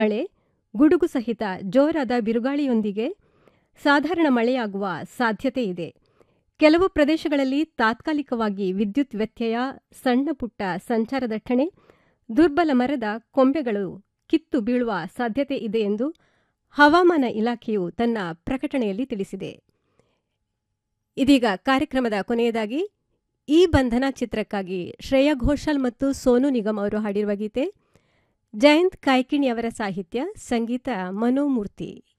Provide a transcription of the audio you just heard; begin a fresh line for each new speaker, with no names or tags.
ಮಳೆ ಗುಡುಗು ಸಹಿತ ಜೋರಾದ ಬಿರುಗಾಳಿಯೊಂದಿಗೆ ಸಾಧಾರಣ ಮಳೆಯಾಗುವ ಸಾಧ್ಯತೆ ಇದೆ ಕೆಲವು ಪ್ರದೇಶಗಳಲ್ಲಿ ತಾತ್ಕಾಲಿಕವಾಗಿ ವಿದ್ಯುತ್ ವ್ಯತ್ಯಯ ಸಣ್ಣ ಪುಟ್ಟ ಸಂಚಾರ ದಟ್ಟಣೆ ದುರ್ಬಲ ಮರದ ಕೊಂಬೆಗಳು ಕಿತ್ತು ಬೀಳುವ ಸಾಧ್ಯತೆ ಇದೆ ಎಂದು ಹವಾಮಾನ ಇಲಾಖೆಯು ತನ್ನ ಪ್ರಕಟಣೆಯಲ್ಲಿ ತಿಳಿಸಿದೆ ಇದೀಗ ಕಾರ್ಯಕ್ರಮದ ಕೊನೆಯದಾಗಿ ಈ ಬಂಧನ ಚಿತ್ರಕ್ಕಾಗಿ ಶ್ರೇಯಾ ಘೋಷಾಲ್ ಮತ್ತು ಸೋನು ನಿಗಮ್ ಅವರು ಹಾಡಿರುವ ಗೀತೆ ಜಯಂತ್ ಕಾಯ್ಕಿಣಿ ಅವರ ಸಾಹಿತ್ಯ ಸಂಗೀತ ಮನೋಮೂರ್ತಿ